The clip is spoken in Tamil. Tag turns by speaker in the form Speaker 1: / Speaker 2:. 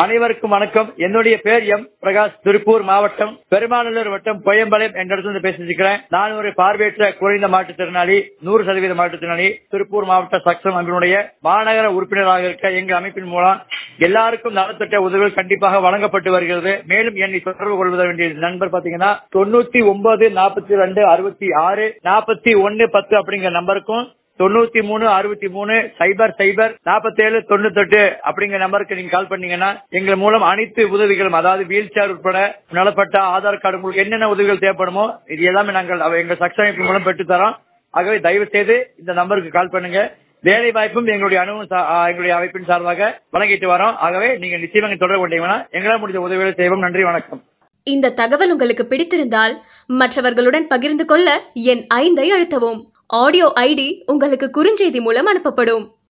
Speaker 1: அனைவருக்கும் வணக்கம் என்னுடைய பேர் எம் பிரகாஷ் திருப்பூர் மாவட்டம் பெருமாநல்லூர் வட்டம் பொயம்பாளையம் என்ற இடத்துல இருந்து பேசியிருக்கிறேன் நான் ஒரு பார்வையற்ற குறைந்த மாற்றுத்திறனாளி நூறு சதவீத மாற்றுத்திறனாளி திருப்பூர் மாவட்ட சக்சம் அமைப்பினுடைய மாநகர உறுப்பினராக இருக்க எங்கள் அமைப்பின் மூலம் எல்லாருக்கும் நலத்திட்ட உதவிகள் கண்டிப்பாக வழங்கப்பட்டு வருகிறது மேலும் என்னை தொடர்பு கொள்வத வேண்டிய நண்பர் பாத்தீங்கன்னா தொண்ணூத்தி ஒன்பது நாற்பத்தி ரெண்டு அறுபத்தி ஆறு நாற்பத்தி ஒன்னு பத்து அப்படிங்கிற நம்பருக்கும் தொண்ணூத்தி மூணு அறுபத்தி மூணு சைபர் சைபர் நாற்பத்தேழு தொண்ணூத்தெட்டு அப்படிங்கிற நம்பருக்கு நீங்க கால் பண்ணீங்கன்னா எங்கள் மூலம் அனைத்து உதவிகளும் அதாவது வீல் சேர் உட்பட நலப்பட்ட ஆதார் கார்டு உங்களுக்கு என்னென்ன உதவிகள் தேவைப்படுமோ இது எல்லாமே நாங்கள் அவ- எங்க சக்ஸ் அமைப்பு மூலம் பெற்று தரோம் ஆகவே தயவு செய்து இந்த நம்பருக்கு கால் பண்ணுங்க வேலை வாய்ப்பும் எங்களுடைய அனுபவம் சா- ஆ, எங்களுடைய அமைப்பின் சார்பாக வழங்கிட்டு வரோம் ஆகவே நீங்க நிச்சயம் எங்க தொடர்பு கொண்டீங்கன்னா எங்களால் முடிந்த உதவிகளை செய்வோம் நன்றி வணக்கம்
Speaker 2: இந்த தகவல் உங்களுக்கு பிடித்திருந்தால் மற்றவர்களுடன் பகிர்ந்து கொள்ள என் ஐந்தை அழுத்தவும் ஆடியோ ஐடி உங்களுக்கு குறுஞ்செய்தி மூலம் அனுப்பப்படும்